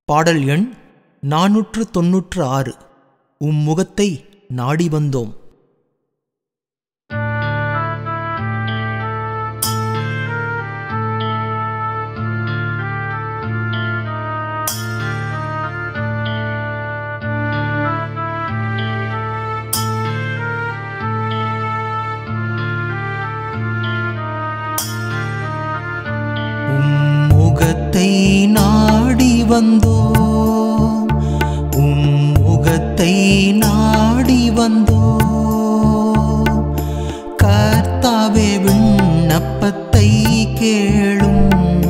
பாடல் எண் நாநூற்று தொன்னூற்று ஆறு உம் முகத்தை நாடி வந்தோம் உம் முகத்தை நாடி வந்தோம் உம் முகத்தை நாடி வந்தோம் கர்த்தாவே விண்ணப்பத்தை கேளும்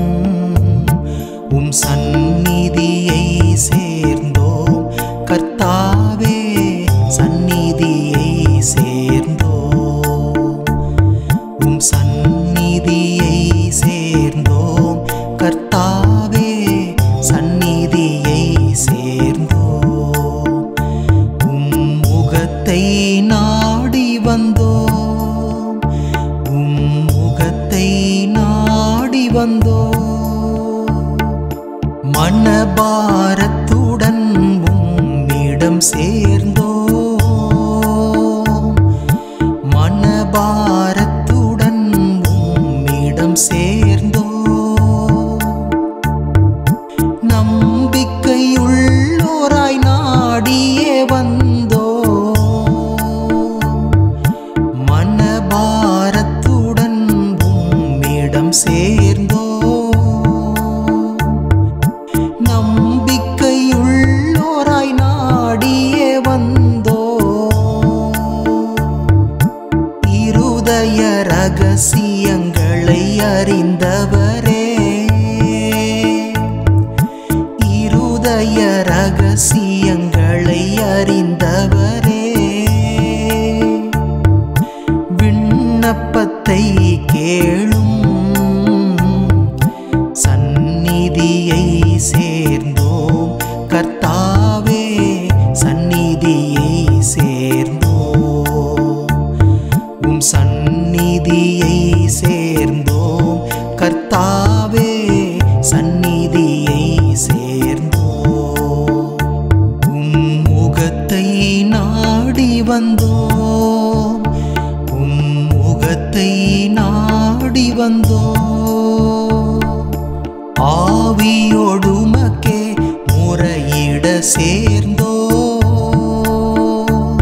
உம் சந்நிதியை சேர்ந்தோம் கர்த்தாவே சந்நிதியை சேர்ந்தோம் உம் சந்நிதியை சேர்ந்தோம் கர்த்தாவே சந்நிதியை சேர்ந்தோம் உம் முகத்தை நாடி வந்தோம் உம் முகத்தை நாடி வந்தோம் மனபாரத்துடன் உம்மிடம் சேர்ந்தோம் மனபாரத்துடன் உம்மிடம் சேர்ந்தோம் நம்பிக்கையுள்ளோராய் நாடியே வந்தோம் மனபாரத்துடன் உம்மிடம் சேர்ந்தோம் நம்பிக்கையுள்ளோராய் நாடியே வந்தோம் இருதய ரகசியங்களை அறிந்தவரே இருதய ரகசியங்களை அறிந்தவரே விண்ணப்பத்தை கேளும் சந்நிதியை சேர்ந்தோம் கர்த்தாவே சந்நிதியை சேர்ந்தோம் உம் சந்நிதியை சேர்ந்தோம் கர்த்தாவே சந்நிதியை சேர்ந்தோம் உம் முகத்தை நாடி வந்தோம் உம் முகத்தை நாடி வந்தோம் ஆவியோடுமக்கே முறையிட சேர்ந்தோம்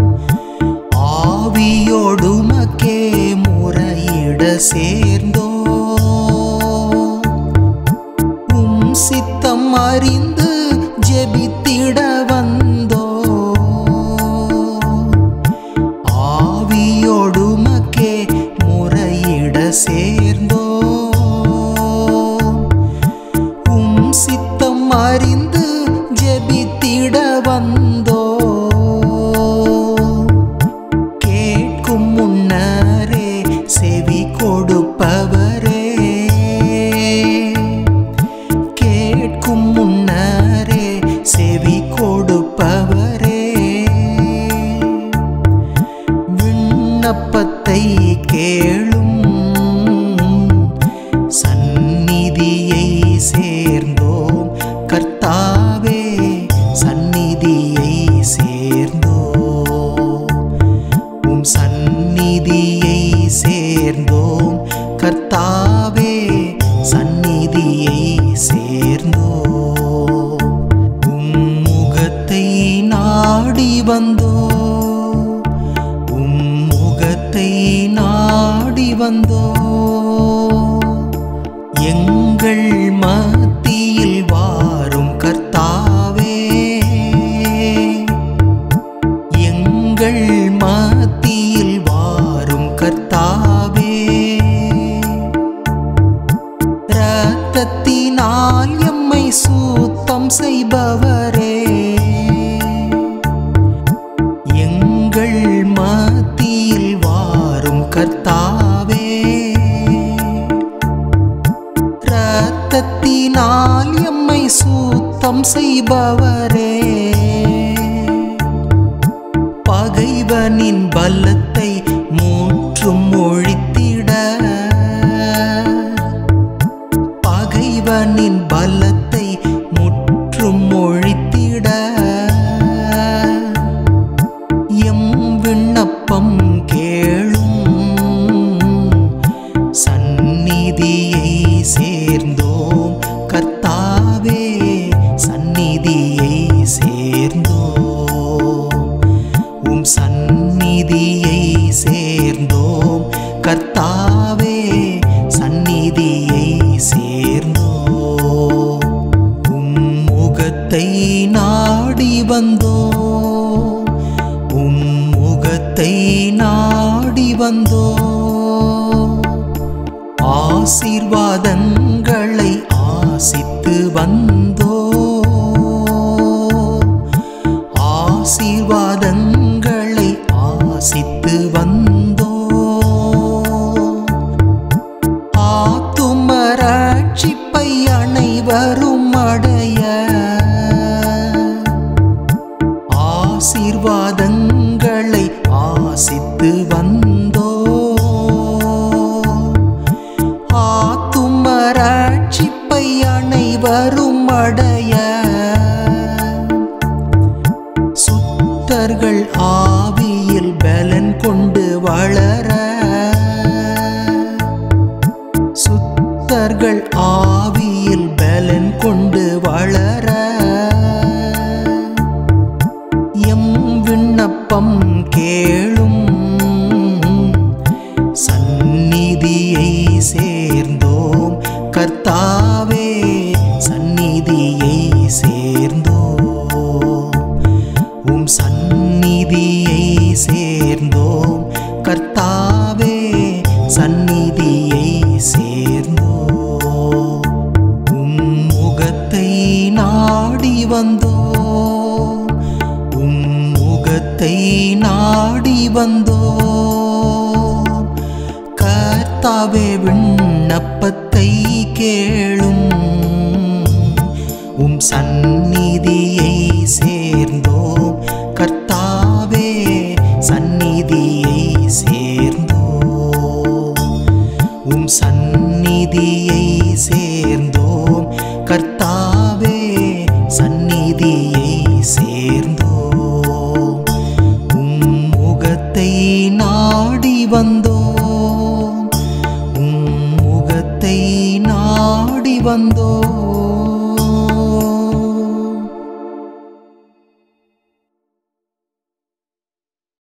ஆவியோடுமக்கே முறையிட சேர்ந்தோம் உம் சித்தம் அறிந்து ஜெபித்திட வந்தோ ஆவியோடுமக்கே முறையிட சேர்ந்தோ உம் சித்தம் அறிந்து ஜெபித்திட வந்தோ கேட்கும் முன்னரே செவி கொடுப்பவரே கேட்கும் முன்னரே செவி கொடுப்பவரே விண்ணப்பத்தை கேளும் சந்நிதியை சேர்ந்தோம் கர்த்தாவே சந்நிதியை சேர்ந்தோம் உம் சந்நிதியை சேர்ந்தோம் கர்த்தாவே சந்நிதியை சேர்ந்தோம் உம் முகத்தை நாடி வந்தோம் உம் முகத்தை நாடி வந்தோம் எங்கள் மத்தியில் வாரும் கர்த்தாவே எங்கள் மத்தியில் வாரும் கர்த்தாவே இரத்தத்தினால் எம்மை சுத்தம் செய்பவரே எங்கள் மத்தியில் வாரும் கர்த்தாவே இரத்தத்தினால் எம்மை சுத்தம் செய்பவரே பகைவனின் பலத்தை மூற்றும் ஒழித்திட பகைவனின் பலத்தை முற்றும் கர்த்தாவே சந்நிதியை சேர்ந்தோ உம் முகத்தை நாடி வந்தோ உம் முகத்தை நாடி வந்தோ ஆசீர்வாதங்களை ஆசித்து வந்தோ ஆசீர்வாதங்களை ஆசித்து வந்தோ ஆத்துமராட்சிப்பை அனைவரும் அடைய ஆசீர்வாதங்களை ஆசித்து வந்தோ ஆத்துமராட்சிப்பை அனைவரும் அடைய சுத்தர்கள் ஆவியில் பலன் கொண்டு வளர சுத்தர்கள் ஆவியில் பலன் கொண்டு வளர எம் விண்ணப்பம் கேளும் சந்நிதியை சேர்ந்தோம் கர்த்தாவே சந்நிதியை சேர்ந்தோம் உம் சந்நிதியை சேர்ந்தோம் கர்த்தாவே சந்நிதியை சேர்ந்தோம் உம் முகத்தை நாடி வந்தோம் உம் முகத்தை நாடி வந்தோம் கர்த்தாவே விண்ணப்பத்தை கேளும் உம் சந்நிதியை சேர்ந்தோம் கர்த்தாவே சந்நிதியை சேர்ந்தோம் உம் சந்நிதியை சேர்ந்தோம் கர்த்தாவே சந்நிதியை சேர்ந்தோம் உம் முகத்தை நாடி வந்தோம் உம் முகத்தை நாடி வந்தோம்